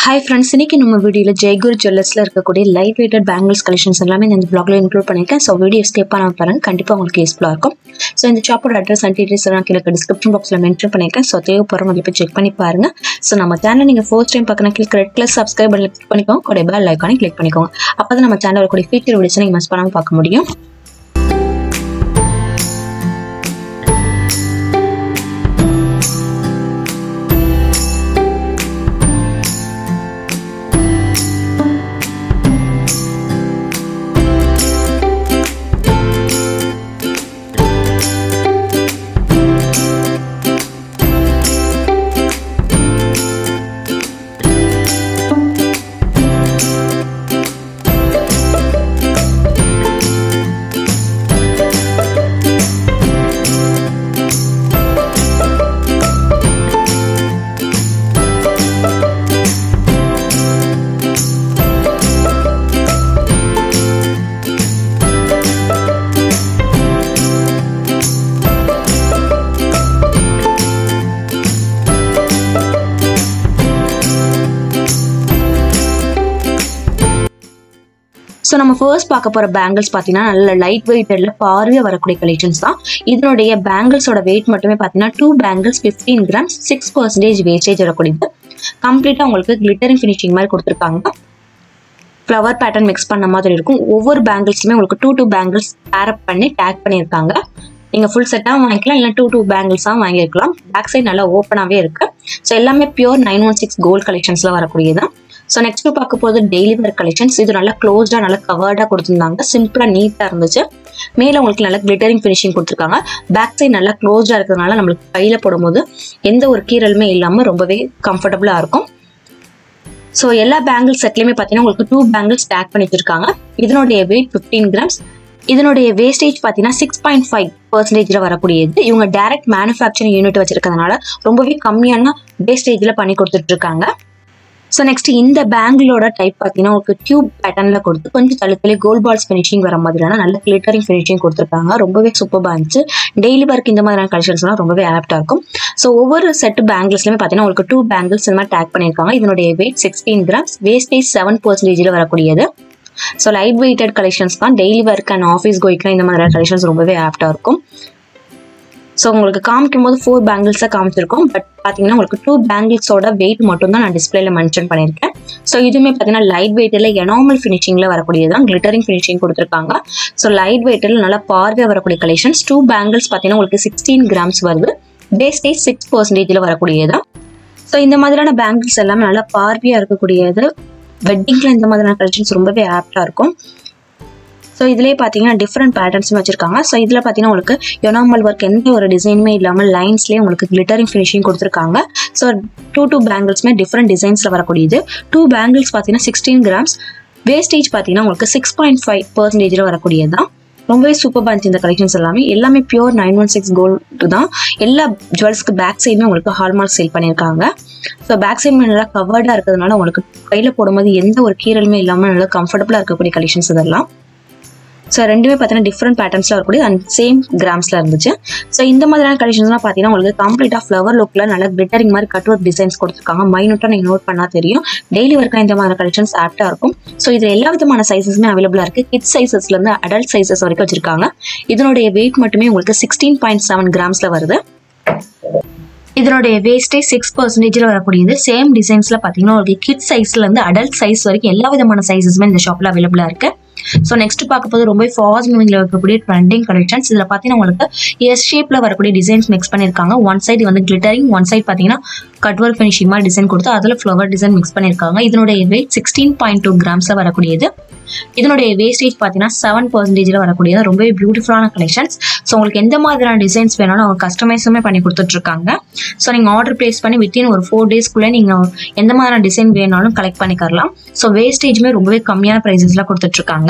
hi friends இன்னைக்கு நம்ம வீடியோவில் ஜெய்குரு ஜுவல்லர்ஸில் இருக்கக்கூடிய லைட் வெயிட்டட் பேங்கிள்ஸ் கலெக்ஷன்ஸ் எல்லாமே இந்த பிளாக்ல இன்க்ளூட் பண்ணியிருக்கேன் ஸோ வீடியோ ஸ்கிப் பண்ணாம பாருங்க கண்டிப்பாக உங்களுக்கு யூஸ்ஃபுல்லாக இருக்கும் ஸோ இந்த ஷாப்போட அட்ரஸ் அண்ட் டீட்டெயில்ஸ் நான் கீழே டிஸ்கிரிப்ஷன் பாக்ஸில் மென்ஷன் பண்ணியிருக்கேன் ஸோ தேவைப்படுறவங்க வந்து போய் செக் பண்ணி பாருங்க ஸோ நம்ம சேனல் நீங்கள் ஃபர்ஸ்ட் டைம் பார்க்கணும் கீழே ரெட் கலர் சப்ஸ்கிரைப் பண்ணி கிளிக் பண்ணிக்கோங்க கூட பெல் ஐக்கானே கிளிக் பண்ணிக்கோங்க அப்போ தான் நம்ம சேனல் வரக்கூடிய ஃபீச்சர் வீடியோஸ் நீங்கள் மிஸ் பண்ணாமல் பார்க்க முடியும் ஸோ நம்ம ஃபர்ஸ்ட் பார்க்க போகிற பேங்கிள்ஸ் பார்த்தீங்கன்னா நல்ல லைட் வெயிட்டடில் பார்வையாக வரக்கூடிய கலெக்ஷன்ஸ் தான் இதனுடைய பேங்கிள்ஸோட வெயிட் மட்டுமே பார்த்தீங்கன்னா two bangles fifteen grams six percentage wastage வரக்கூடியது கம்ப்ளீட்டாக உங்களுக்கு கிளிட்டரிங் ஃபினிஷிங் மாதிரி கொடுத்துருக்காங்க ஃப்ளவர் பேட்டர்ன் மிக்ஸ் பண்ண மாதிரி இருக்கும் ஒவ்வொரு பேங்கிள்ஸுமே உங்களுக்கு டூ டூ பேங்கிள்ஸ் பேரப் பண்ணி டேக் பண்ணியிருக்காங்க நீங்கள் ஃபுல் செட்டாக வாங்கிக்கலாம் இல்லை டூ டூ பேங்கிள்ஸாக வாங்கியிருக்கலாம் பேக் சைடு நல்லா ஓப்பனாகவே இருக்கு ஸோ எல்லாமே pure nine one six gold கலெக்ஷன்ஸில் வரக்கூடியதான் ஸோ நெக்ஸ்ட் பார்க்க போகிறது டெய்லி வேர் கலெக்ஷன்ஸ் இது நல்லா க்ளோஸ்டாக நல்லா கவர்டாக கொடுத்துருந்தாங்க சிம்பிளாக நீட்டாக இருந்துச்சு மேலே உங்களுக்கு நல்லா கிளிட்டரிங் ஃபினிஷிங் கொடுத்துருக்காங்க பேக் சைடு நல்லா க்ளோஸ்டாக இருக்கிறதுனால நம்மளுக்கு கையில் போடும்போது எந்த ஒரு கீரலுமே இல்லாமல் ரொம்பவே கம்ஃபர்டபுளாக இருக்கும் ஸோ எல்லா பேங்கிள் செட்லையுமே பார்த்தீங்கன்னா உங்களுக்கு டூ பேங்கிள்ஸ் டேக் பண்ணி வச்சிருக்காங்க இதனுடைய வெயிட் ஃபிஃப்டீன் கிராம்ஸ் இதனுடைய வேஸ்டேஜ் பார்த்தீங்கன்னா சிக்ஸ் பாயிண்ட் ஃபைவ் பர்சன்டேஜில் வரக்கூடியது இவங்க டைரக்ட் மேனுஃபேக்சரிங் யூனிட் வச்சிருக்கிறதுனால ரொம்பவே கம்மியான வேஸ்டேஜில் பண்ணி கொடுத்துட்டு இருக்காங்க ஸோ நெக்ஸ்ட் இந்த பேங்கிளோட டைப் பார்த்தீங்கன்னா உங்களுக்கு டியூப் பேட்டர்னில் கொடுத்து கொஞ்சம் தள்ளி தள்ளி கோல்ட் பால்ஸ் ஃபினிஷிங் வர மாதிரியான நல்ல கிளிட்டரிங் ஃபினிஷிங் கொடுத்துருக்காங்க ரொம்பவே சூப்பராக இருந்துச்சு டெய்லி ஒர்க் இந்த மாதிரியான கலெக்ஷன்ஸ்லாம் ரொம்பவே ஆப்டாக இருக்கும் ஸோ ஒவ்வொரு செட் பேங்கிள்ஸ்லையுமே பார்த்தீங்கன்னா உங்களுக்கு டூ பேங்கிள்ஸ் இந்த மாதிரி டேக் பண்ணியிருக்காங்க இதனுடைய weight sixteen grams wastage seven பர்சன்டேஜில் வரக்கூடியது ஸோ லைட் வெயிட்டட் கலெக்ஷன்ஸ் தான் டெய்லி ஒர்க் அண்ட் ஆஃபீஸ் கோய்க்குலாம் இந்த மாதிரியான கலெக்ஷன்ஸ் ரொம்பவே ஆப்டாக இருக்கும் ஸோ உங்களுக்கு காமிக்கும் போது ஃபோர் பேங்கிள்ஸாக காமிச்சிருக்கோம் பட் பார்த்தீங்கன்னா உங்களுக்கு டூ பேங்கிள்ஸோட வெயிட் மட்டும் தான் நான் டிஸ்பிளேல மென்ஷன் பண்ணியிருக்கேன் ஸோ இதுவுமே பார்த்தீங்கன்னா லைட் வெயிட்டில் எனாமல் ஃபினிஷிங்கில் வரக்கூடியது தான் கிளிட்டரிங் ஃபினிஷிங் கொடுத்துருக்காங்க ஸோ லைட் வெயிட்டில் நல்லா பார்வையாக வரக்கூடிய கலெக்ஷன்ஸ் டூ பேங்கிள்ஸ் பார்த்தீங்கன்னா உங்களுக்கு சிக்ஸ்டீன் கிராம்ஸ் வருது வேஸ்டேஜ் சிக்ஸ் பர்சன்டேஜில் வரக்கூடியது ஸோ இந்த மாதிரியான பேங்கிள்ஸ் எல்லாமே நல்லா பார்வையாக இருக்கக்கூடியது வெட்டிங்கில் இந்த மாதிரியான கலெக்ஷன்ஸ் ரொம்பவே ஆப்டாக இருக்கும் ஸோ இதுலேயே பார்த்தீங்கன்னா டிஃப்ரெண்ட் பேட்டர்ன்ஸும் வச்சிருக்காங்க ஸோ இதில் பார்த்தீங்கன்னா உங்களுக்கு யொனாமல் ஒர்க் எந்த ஒரு டிசைனுமே இல்லாமல் லைன்ஸ்லேயே உங்களுக்கு கிளிட்டரிங் ஃபினிஷிங் கொடுத்துருக்காங்க ஸோ டூ டூ பேங்கிள்ஸுமே டிஃப்ரெண்ட் டிசைன்ஸில் வரக்கூடியது டூ பேங்கிள்ஸ் பார்த்தீங்கன்னா சிக்ஸ்டீன் கிராம்ஸ் வேஸ்டேஜ் பார்த்தீங்கன்னா உங்களுக்கு சிக்ஸ் பாயிண்ட் ஃபைவ் பர்சன்டேஜில் வரக்கூடியது தான் ரொம்பவே சூப்பராக இருந்துச்சு இந்த கலெக்ஷன்ஸ் எல்லாமே எல்லாமே pure nine one six gold தான் எல்லா ஜுவல்ஸ்க்கு பேக் சைடுமே உங்களுக்கு ஹால்மார்க் சேல் பண்ணியிருக்காங்க ஸோ பேக் சைடு நல்லா கவர்டாக இருக்கிறதுனால உங்களுக்கு கையில் போடும்போது எந்த ஒரு கீரலுமே இல்லாமல் நல்லா கம்ஃபர்டபுளாக இருக்கக்கூடிய கலெக்ஷன்ஸ் இதெல்லாம் ஸோ ரெண்டுமே பார்த்தீங்கன்னா டிஃப்ரெண்ட் பேட்டர்ன்ஸில் வரக்கூடிய அண்ட் சேம் கிராம்ஸில் இருந்துச்சு ஸோ இந்த மாதிரியான கலெக்ஷன்ஸ்லாம் பார்த்தீங்கன்னா உங்களுக்கு கம்ப்ளீட்டாக ஃப்ளவர் லுக்கில் நல்லா கிளிட்டரிங் மாதிரி கட் ஒர்க் டிசைன்ஸ் கொடுத்துருக்காங்க மைனூட்டாக நீங்கள் நோட் பண்ணால் தெரியும் டெய்லி ஒர்க்காக இந்த மாதிரி கலெக்ஷன்ஸ் ஆப்டாக இருக்கும் ஸோ இதில் எல்லா விதமான சைஸஸுமே அவைலபிளாக இருக்குது கிட்ஸ் சைஸஸ்லேருந்து அடல்ட் சைஸஸ் வரைக்கும் வச்சிருக்காங்க இதனுடைய வெயிட் மட்டுமே உங்களுக்கு சிக்ஸ்டீன் பாயிண்ட் செவன் கிராம்ஸில் வருது இதனுடைய வேஸ்டேஜ் சிக்ஸ் பர்சன்டேஜில் வரக்கூடியது சேம் டிசைன்ஸில் பார்த்தீங்கன்னா உங்களுக்கு கிட் சைஸ்லேருந்து அடல்ட் சைஸ் வரைக்கும் எல்லா விதமான சைஸஸுமே இந்த ஷாப்பில் அவைலபிளாக இருக்குது ஸோ நெக்ஸ்ட் பார்க்க போது ரொம்ப ஃபாஸ்ட் மூவிங்கில் இருக்கக்கூடிய ட்ரெண்டிங் கலெக்ஷன்ஸ் இதில் பார்த்தீங்கன்னா உங்களுக்கு எஸ் ஷேப்பில் வரக்கூடிய டிசைன்ஸ் மிக்ஸ் பண்ணியிருக்காங்க ஒன் சைடு வந்து கிளிட்டரிங் ஒன் சைடு பார்த்தீங்கன்னா கட் ஒர்க் ஃபினிஷிங் மாதிரி டிசைன் கொடுத்து அதில் ஃப்ளவர் டிசைன் மிக்ஸ் பண்ணியிருக்காங்க இதனுடைய வெயிட் சிக்ஸ்டீன் பாயிண்ட் டூ கிராம்ஸில் வரக்கூடியது இதனுடைய வேஸ்டேஜ் பார்த்தீங்கன்னா செவன் பர்சன்டேஜில் வரக்கூடியது ரொம்பவே பியூட்டிஃபுல்லான கலெக்ஷன்ஸ் ஸோ உங்களுக்கு எந்த மாதிரியான டிசைன்ஸ் வேணாலும் அவங்க கஸ்டமைஸுமே பண்ணி கொடுத்துட்ருக்காங்க ஸோ நீங்கள் ஆர்டர் ப்ளேஸ் பண்ணி வித்தின் ஒரு ஃபோர் டேஸ்க்குள்ளே நீங்கள் எந்த மாதிரியான டிசைன் வேணாலும் கலெக்ட் பண்ணிக்கலாம் ஸோ வேஸ்டேஜுமே ரொம்பவே கம்மியான ப்ரைஸஸில் கொடுத்துட்ருக்காங்க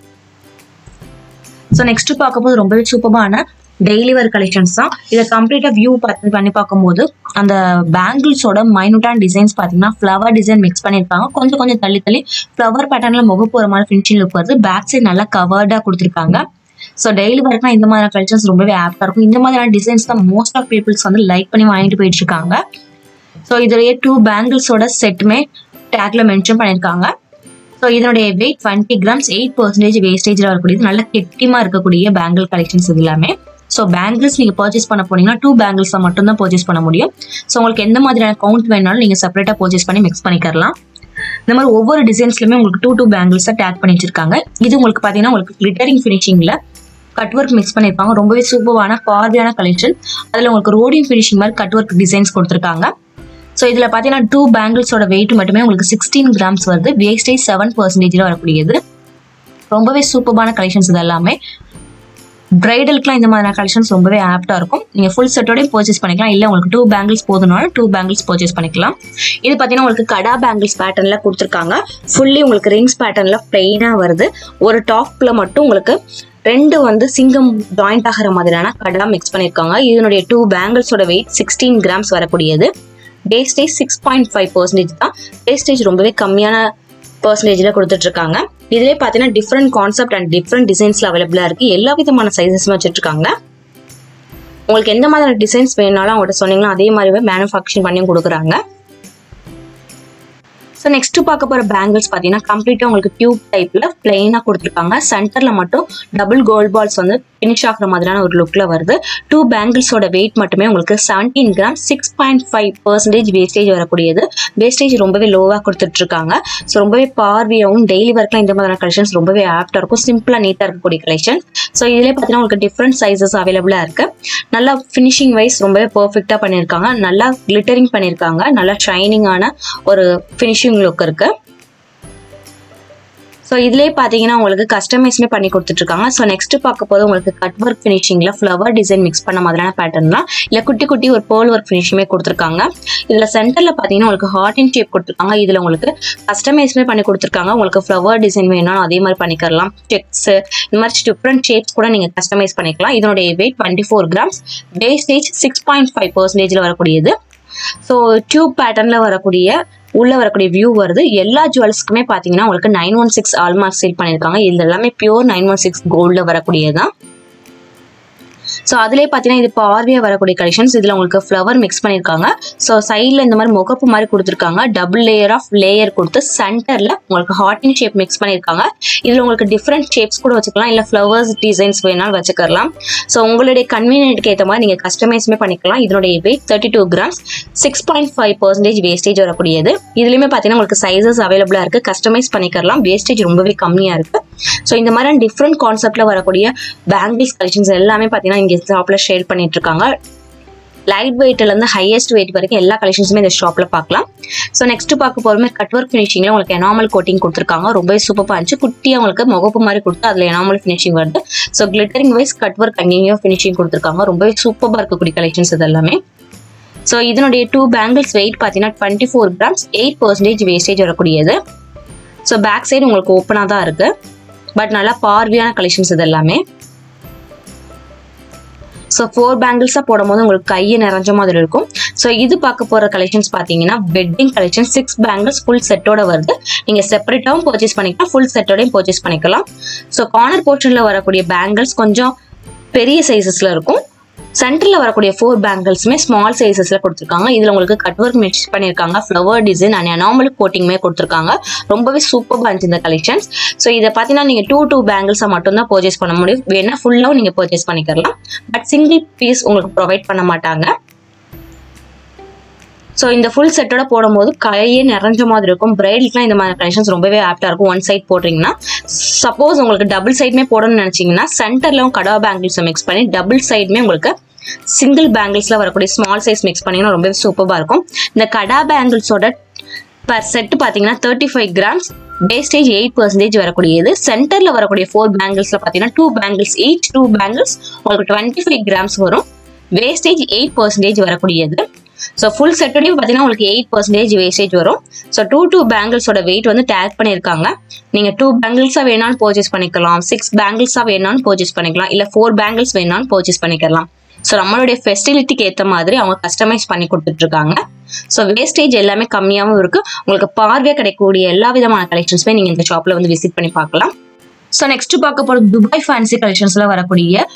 ஸோ நெக்ஸ்ட் பார்க்கும்போது ரொம்பவே சூப்பரான டெய்லி வேர் கலெக்ஷன்ஸ் தான் இதை கம்ப்ளீட்டாக வியூ பார்த்து பண்ணி பார்க்கும்போது அந்த பேங்கிள்ஸோட மைனூட்டான டிசைன்ஸ் பார்த்தீங்கன்னா ஃப்ளவர் டிசைன் மிக்ஸ் பண்ணியிருக்காங்க கொஞ்சம் கொஞ்சம் தள்ளி தள்ளி ஃப்ளவர் பேட்டர்னில் முகப்பு ஒரு மாதிரி ஃபினிஷிங் லுக் வருது பேக் சைடு நல்லா கவர்டாக கொடுத்துருக்காங்க ஸோ டெய்லி ஒர்க்னா இந்த மாதிரியான கலெக்ஷன்ஸ் ரொம்பவே ஆப்டாக இருக்கும் இந்த மாதிரியான டிசைன்ஸ் தான் மோஸ்ட் ஆஃப் பீப்புள்ஸ் வந்து லைக் பண்ணி வாங்கிட்டு போயிட்டு இருக்காங்க ஸோ இதுலயே டூ பேங்கிள்ஸோட செட்டுமே டேக்ல மென்ஷன் பண்ணியிருக்காங்க ஸோ இதனுடைய weight twenty grams eight percentage வேஸ்டேஜில் வரக்கூடியது நல்ல கெட்டிமா இருக்கக்கூடிய பேங்கிள் கலெக்ஷன்ஸ் இது எல்லாமே ஸோ பேங்கிள்ஸ் நீங்கள் பர்ச்சேஸ் பண்ண போனீங்கன்னா டூ பேங்கிள்ஸை மட்டும் தான் பர்ச்சேஸ் பண்ண முடியும் ஸோ உங்களுக்கு எந்த மாதிரியான கவுண்ட் வேணாலும் நீங்கள் செப்பரேட்டாக பர்ச்சேஸ் பண்ணி மிக்ஸ் பண்ணிக்கலாம் இந்த மாதிரி ஒவ்வொரு டிசைன்ஸ்லையுமே உங்களுக்கு டூ டூ பேங்கிள்ஸை டேக் பண்ணி வச்சிருக்காங்க இது உங்களுக்கு பார்த்தீங்கன்னா உங்களுக்கு கிளிட்டரிங் ஃபினிஷிங்கில் கட் ஒர்க் மிக்ஸ் பண்ணியிருப்பாங்க ரொம்பவே சூப்பரான பார்வையான கலெக்ஷன் அதில் உங்களுக்கு ரோடிங் ஃபினிஷிங் மாதிரி கட் ஒர்க் டிசைன்ஸ் கொடுத்துருக்காங்க ஸோ இதில் பார்த்தீங்கன்னா டூ பேங்கிள்ஸோட வெயிட் மட்டுமே உங்களுக்கு சிக்ஸ்டீன் கிராம்ஸ் வருது வேஸ்டேஜ் செவன் பர்சன்டேஜில் வரக்கூடியது ரொம்பவே சூப்பரான கலெக்ஷன்ஸ் இது எல்லாமே பிரைடலுக்குலாம் இந்த மாதிரியான கலெக்ஷன்ஸ் ரொம்பவே ஆப்டாக இருக்கும் நீங்கள் ஃபுல் செட்டோடய பர்ச்சேஸ் பண்ணிக்கலாம் இல்லை உங்களுக்கு டூ பேங்கிள்ஸ் போதுனாலும் டூ பேங்கிள்ஸ் பர்ச்சேஸ் பண்ணிக்கலாம் இது பார்த்தீங்கன்னா உங்களுக்கு கடா பேங்கிள்ஸ் பேட்டர்னில் கொடுத்துருக்காங்க ஃபுல்லி உங்களுக்கு ரிங்ஸ் பேட்டர்னில் பிளெயினாக வருது ஒரு டாப்ல மட்டும் உங்களுக்கு ரெண்டு வந்து சிங்கம் ஜாயிண்ட் ஆகிற மாதிரியான கடா மிக்ஸ் பண்ணியிருக்காங்க இதனுடைய டூ பேங்கிள்ஸோட வெயிட் சிக்ஸ்டீன் கிராம்ஸ் வரக்கூடியது wastage six point five percentage தான் வேஸ்டேஜ் ரொம்பவே கம்மியான பர்சன்டேஜில் கொடுத்துட்ருக்காங்க இதுலேயே பார்த்தீங்கன்னா டிஃப்ரெண்ட் கான்செப்ட் அண்ட் டிஃப்ரெண்ட் டிசைன்ஸில் அவைலபிளாக இருக்குது எல்லா விதமான சைஸஸும் வச்சுட்ருக்காங்க உங்களுக்கு எந்த மாதிரியான டிசைன்ஸ் வேணாலும் அவங்கள்ட்ட சொன்னீங்கன்னா அதே மாதிரிவே மேனுஃபேக்சரிங் பண்ணி கொடுக்குறாங்க ஸோ நெக்ஸ்ட் பார்க்க போகிற பேங்கிள்ஸ் பார்த்தீங்கன்னா கம்ப்ளீட்டாக உங்களுக்கு டியூப் டைப்பில் பிளெயினாக கொடுத்துருக்காங்க சென்டரில் மட்டும் டபுள் கோல்ட் பால்ஸ் வந்து ஃபினிஷ் ஆகிற மாதிரியான ஒரு லுக்கில் வருது டூ பேங்கிள்ஸோட வெயிட் மட்டுமே உங்களுக்கு seventeen gram six point five percentage wastage வரக்கூடியது வேஸ்டேஜ் ரொம்பவே லோவாக கொடுத்துட்ருக்காங்க ஸோ ரொம்பவே பார்வையாகவும் டெய்லி ஒர்க்கில் இந்த மாதிரியான கலெக்ஷன்ஸ் ரொம்பவே ஆப்டாக இருக்கும் சிம்பிளாக நீட்டாக இருக்கக்கூடிய கலெக்ஷன் ஸோ இதிலே பார்த்தீங்கன்னா உங்களுக்கு டிஃப்ரெண்ட் சைஸஸ் அவைலபிளாக இருக்குது நல்லா ஃபினிஷிங் வைஸ் ரொம்பவே பர்ஃபெக்டாக பண்ணியிருக்காங்க நல்லா கிளிட்டரிங் பண்ணியிருக்காங்க நல்லா ஷைனிங்கான ஒரு ஃபினிஷிங் லுக் இருக்கு ஸோ இதுலேயே பார்த்தீங்கன்னா உங்களுக்கு கஸ்டமைஸ்மே பண்ணி கொடுத்துட்ருக்காங்க ஸோ நெக்ஸ்ட் பார்க்க போது உங்களுக்கு கட் ஒர்க் ஃபினிஷிங்கில் ஃப்ளவர் டிசைன் மிக்ஸ் பண்ண மாதிரியான பேட்டர்ன்லாம் இல்லை குட்டி குட்டி ஒரு போல் ஒர்க் ஃபினிஷிங்குமே கொடுத்துருக்காங்க இதில் சென்டரில் பார்த்தீங்கன்னா உங்களுக்கு ஹார்ட் அண்ட் ஷேப் கொடுத்துருக்காங்க இதில் உங்களுக்கு கஸ்டமைஸ்மே பண்ணி கொடுத்துருக்காங்க உங்களுக்கு ஃப்ளவர் டிசைன் வேணாலும் அதே மாதிரி பண்ணிக்கலாம் செக்ஸ் இந்த மாதிரி டிஃப்ரெண்ட் ஷேப்ஸ் கூட நீங்கள் கஸ்டமைஸ் பண்ணிக்கலாம் இதனுடைய weight twenty four grams wastage six point five பர்சன்டேஜில் வரக்கூடியது ஸோ டியூப் பேட்டர்னில் வரக்கூடிய உள்ள வரக்கூடிய வியூ வருது எல்லா ஜுவல்ஸ்க்குமே பார்த்தீங்கன்னா உங்களுக்கு nine one six hallmark seal பண்ணியிருக்காங்க இது எல்லாமே பியூர் நைன் ஒன் சிக்ஸ் கோல்டில் வரக்கூடியதான் ஸோ அதுலேயே பார்த்தீங்கன்னா இது பார்வையாக வரக்கூடிய கலெக்ஷன்ஸ் இதில் உங்களுக்கு ஃப்ளவர் மிக்ஸ் பண்ணியிருக்காங்க ஸோ சைடில் இந்த மாதிரி முகப்பு மாதிரி கொடுத்துருக்காங்க டபுள் லேயர் ஆஃப் லேயர் கொடுத்து சென்டரில் உங்களுக்கு ஹார்டின் ஷேப் மிக்ஸ் பண்ணியிருக்காங்க இதில் உங்களுக்கு டிஃப்ரெண்ட் ஷேப்ஸ் கூட வச்சுக்கலாம் இல்லை ஃப்ளவர்ஸ் டிசைன்ஸ் வேணாலும் வச்சுக்கலாம் ஸோ உங்களுடைய கன்வீனியன்ட்க்கு ஏற்ற மாதிரி நீங்கள் கஸ்டமைஸ்மே பண்ணிக்கலாம் இதனுடைய weight thirty two grams six point five percentage wastage வரக்கூடியது இதுலேயுமே பார்த்தீங்கன்னா உங்களுக்கு சைஸஸ் அவைலபிளாக இருக்குது கஸ்டமைஸ் பண்ணிக்கலாம் வேஸ்டேஜ் ரொம்பவே கம்மியாக இருக்குது ஸோ இந்த மாதிரி டிஃப்ரெண்ட் கான்செப்டில் வரக்கூடிய பேங்கிள்ஸ் கலெக்ஷன்ஸ் எல்லாமே பார்த்தீங்கன்னா இங்கே ஷாப்பில் ஷேர் பண்ணிட்டு இருக்காங்க லைட் வெயிட்லேருந்து ஹையஸ்ட் வெயிட் வரைக்கும் எல்லா கலெக்ஷன்ஸுமே இந்த ஷாப்பில் பார்க்கலாம் ஸோ நெக்ஸ்ட் பார்க்க போகிறோமே கட் ஒர்க் ஃபினிஷிங்கில் உங்களுக்கு எனாமல் கோட்டிங் கொடுத்துருக்காங்க ரொம்பவே சூப்பராக இருந்துச்சு குட்டியாக உங்களுக்கு முகப்பு மாதிரி கொடுத்து அதில் எனாமல் ஃபினிஷிங் வருது so glittering wise cut work அங்கேயும் ஃபினிஷிங் கொடுத்துருக்காங்க ரொம்பவே சூப்பராக இருக்கக்கூடிய கலெக்ஷன்ஸ் இது எல்லாமே ஸோ இதனுடைய டூ பேங்கிள்ஸ் வெயிட் பார்த்தீங்கன்னா twenty four grams eight percentage wastage வரக்கூடியது ஸோ பேக் சைடு உங்களுக்கு ஓப்பனாக தான் இருக்குது பட் நல்லா பார்வையான கலெக்ஷன்ஸ் இது எல்லாமே ஸோ ஃபோர் பேங்கிள்ஸாக போடும்போது உங்களுக்கு கையை நிறைஞ்ச மாதிரி இருக்கும் ஸோ இது பார்க்க போகிற கலெக்ஷன்ஸ் பார்த்தீங்கன்னா wedding collection six bangles full செட்டோட வருது நீங்கள் செப்பரேட்டாகவும் பர்ச்சேஸ் பண்ணிக்கலாம் ஃபுல் செட்டோடையும் பர்ச்சேஸ் பண்ணிக்கலாம் ஸோ கார்னர் போர்ஷனில் வரக்கூடிய பேங்கிள்ஸ் கொஞ்சம் பெரிய சைஸஸில் இருக்கும் சென்டரில் வரக்கூடிய ஃபோர் பேங்கிள்ஸுமே ஸ்மால் சைஸஸில் கொடுத்துருக்காங்க இதில் உங்களுக்கு கட் ஒர்க் மிக்ஸ் பண்ணியிருக்காங்க ஃப்ளவர் டிசைன் அண்ட் அனாமல் கோட்டிங்குமே கொடுத்துருக்காங்க ரொம்பவே சூப்பராக இருந்துச்சு இந்த கலெக்ஷன்ஸ் ஸோ இதை பார்த்தீங்கன்னா நீங்கள் டூ டூ பேங்கிள்ஸை மட்டும்தான் பர்ச்சேஸ் பண்ண முடியும் வேணா ஃபுல்லாகவும் நீங்கள் பர்ச்சேஸ் பண்ணிக்கலாம் பட் சிங்கிள் பீஸ் உங்களுக்கு ப்ரொவைட் பண்ண மாட்டாங்க ஸோ இந்த ஃபுல் செட்டோட போடும்போது கையே நிறைஞ்ச மாதிரி இருக்கும் பிரைடுக்குலாம் இந்த மாதிரி கலெக்ஷன்ஸ் ரொம்பவே ஆப்டாக இருக்கும் ஒன் சைட் போடுறீங்கன்னா சப்போஸ் உங்களுக்கு டபுள் சைடுமே போடணும்னு நினச்சிங்கன்னா சென்டர்லையும் கடா பேங்கிள்ஸை மிக்ஸ் பண்ணி டபுள் சைடுமே உங்களுக்கு சிங்கிள் பேங்கிள்ஸில் வரக்கூடிய ஸ்மால் சைஸ் மிக்ஸ் பண்ணிங்கன்னா ரொம்பவே சூப்பராக இருக்கும் இந்த கடா பேங்கிள்ஸோட பர் செட் பார்த்தீங்கன்னா thirty five grams wastage eight percentage வரக்கூடியது சென்டரில் வரக்கூடிய ஃபோர் பேங்கிள்ஸில் பார்த்தீங்கன்னா two bangles each two bangles உங்களுக்கு டுவெண்ட்டி ஃபைவ் கிராம்ஸ் வரும் வேஸ்டேஜ் எயிட் பர்சன்டேஜ் வரக்கூடியது ஸோ ஃபுல் செட்டோடையும் பார்த்தீங்கன்னா உங்களுக்கு எயிட் பர்சன்டேஜ் வேஸ்டேஜ் வரும் ஸோ டூ டூ பேங்கிள்ஸோட வெயிட் வந்து டேக் பண்ணியிருக்காங்க நீங்கள் டூ பேங்கிள்ஸாக வேணாலும் பர்ச்சேஸ் பண்ணிக்கலாம் சிக்ஸ் பேங்கிள்ஸாக வேணாலும் பர்ச்சேஸ் பண்ணிக்கலாம் இல்லை ஃபோர் பேங்கிள்ஸ் வேணாலும் பர்ச்சேஸ் பண்ணிக்கலாம் ஸோ நம்மளுடைய ஃபெசிலிட்டிக்கு ஏற்ற மாதிரி அவங்க கஸ்டமைஸ் பண்ணி கொடுத்துட்ருக்காங்க ஸோ வேஸ்டேஜ் எல்லாமே கம்மியாகவும் இருக்கு உங்களுக்கு பார்வையாக கிடைக்கக்கூடிய எல்லா விதமான கலெக்ஷன்ஸுமே நீங்கள் இந்த ஷாப்பில் வந்து விசிட் பண்ணி பார்க்கலாம் ஸோ நெக்ஸ்ட் பார்க்க போகிறது துபாய் ஃபேன்சி கலெக்ஷன்ஸில் வரக்கூடிய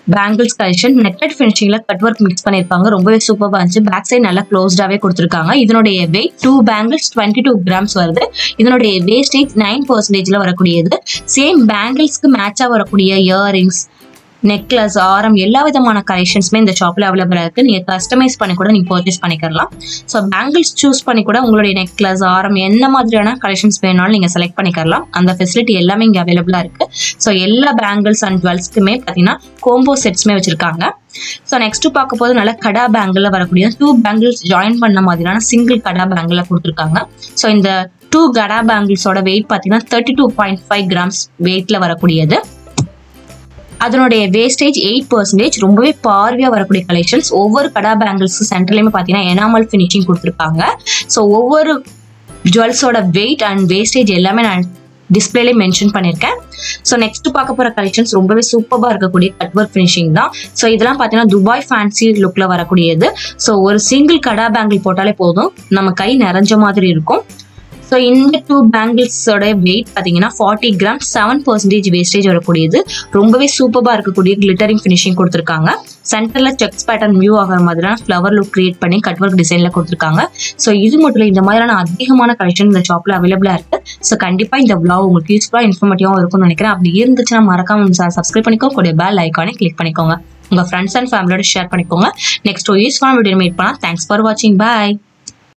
பேங்கிள்ஸ் கலெக்ஷன் நெட்டட் ஃபினிஷிங்ல கட் ஒர்க் மிக்ஸ் பண்ணிருப்பாங்க ரொம்பவே சூப்பராக இருந்துச்சு பேக் சைடு நல்லா க்ளோஸ்டாவே கொடுத்துருக்காங்க இதனுடைய weight two bangles twenty two grams வருது இதனுடைய வேஸ்டேஜ் நைன் பர்சன்டேஜ்ல வரக்கூடியது சேம் பேங்கிள்ஸ்க்கு மேட்சா வரக்கூடிய இயரிங்ஸ் நெக்லஸ் ஆரம் எல்லா விதமான கலெக்ஷன்ஸுமே இந்த ஷாப்ல அவைலபிளா இருக்கு நீங்க கஸ்டமைஸ் பண்ணி கூட நீங்க பர்ச்சேஸ் பண்ணிக்கலாம் ஸோ பேங்கிள்ஸ் சூஸ் பண்ணி கூட உங்களுடைய நெக்லஸ் ஆரம் என்ன மாதிரியான கலெக்ஷன்ஸ் வேணாலும் நீங்க செலக்ட் பண்ணிக்கலாம் அந்த ஃபெசிலிட்டி எல்லாமே இங்க அவைலபிளா இருக்கு ஸோ எல்லா பேங்கிள்ஸ் அண்ட் ஜுவல்ஸ்க்குமே பார்த்தீங்கன்னா கோம்போ செட்ஸ்மே வச்சிருக்காங்க ஸோ நெக்ஸ்ட் பார்க்க போது நல்ல கடா பேங்கிள் வரக்கூடிய டூ பேங்கிள்ஸ் ஜாயின் பண்ண மாதிரியான சிங்கிள் கடா பேங்கிள் கொடுத்துருக்காங்க ஸோ இந்த டூ கடா பேங்கிள்ஸோட வெயிட் பார்த்தீங்கன்னா thirty two point five grams வெயிட்ல வரக்கூடியது அதனுடைய வேஸ்டேஜ் எயிட் பர்சன்டேஜ் ரொம்பவே பார்வையாக வரக்கூடிய கலெக்ஷன்ஸ் ஒவ்வொரு கடா பேங்கிள்ஸ் சென்டர்லையுமே பார்த்தீங்கன்னா எனாமல் ஃபினிஷிங் கொடுத்துருப்பாங்க ஸோ ஒவ்வொரு ஜுவல்ஸோட வெயிட் அண்ட் வேஸ்டேஜ் எல்லாமே நான் டிஸ்பிளேலே மென்ஷன் பண்ணியிருக்கேன் ஸோ நெக்ஸ்ட் பார்க்க போகிற கலெக்ஷன்ஸ் ரொம்பவே சூப்பராக இருக்கக்கூடிய கட் ஒர்க் ஃபினிஷிங் தான் ஸோ இதெல்லாம் பார்த்தீங்கன்னா துபாய் ஃபேன்சி லுக்கில் வரக்கூடியது ஸோ ஒரு சிங்கிள் கடா பேங்கிள் போட்டாலே போதும் நம்ம கை நிறைஞ்ச மாதிரி இருக்கும் ஸோ இந்த டூ பேங்கிள்ஸோட வெயிட் பார்த்தீங்கன்னா forty gram seven percentage wastage வரக்கூடியது ரொம்பவே சூப்பராக இருக்கக்கூடிய கிளிட்டரிங் ஃபினிஷிங் கொடுத்துருக்காங்க சென்டரில் செக்ஸ் பேட்டர்ன் வியூ ஆகிற மாதிரியான ஃப்ளவர் லுக் கிரியேட் பண்ணி கட் ஒர்க் டிசைனில் கொடுத்துருக்காங்க ஸோ இது மட்டும் இல்லை இந்த மாதிரியான அதிகமான கலெக்ஷன் இந்த ஷாப்பில் அவைலபிளாக இருக்குது ஸோ கண்டிப்பாக இந்த vlog உங்களுக்கு யூஸ்ஃபுல்லாக இன்ஃபர்மேட்டிவாக இருக்கும்னு நினைக்கிறேன் அப்படி இருந்துச்சுன்னா மறக்காம சப்ஸ்கிரைப் பண்ணிக்கோ கூடிய பெல் ஐக்கானே கிளிக் பண்ணிக்கோங்க உங்கள் ஃப்ரெண்ட்ஸ் அண்ட் ஃபேமிலியோட ஷேர் பண்ணிக்கோங்க நெக்ஸ்ட் யூஸ்ஃபுல்லான வீடியோ மீட் பண்ணலாம் தேங்க்ஸ் ஃபார் வாட்சிங் பாய்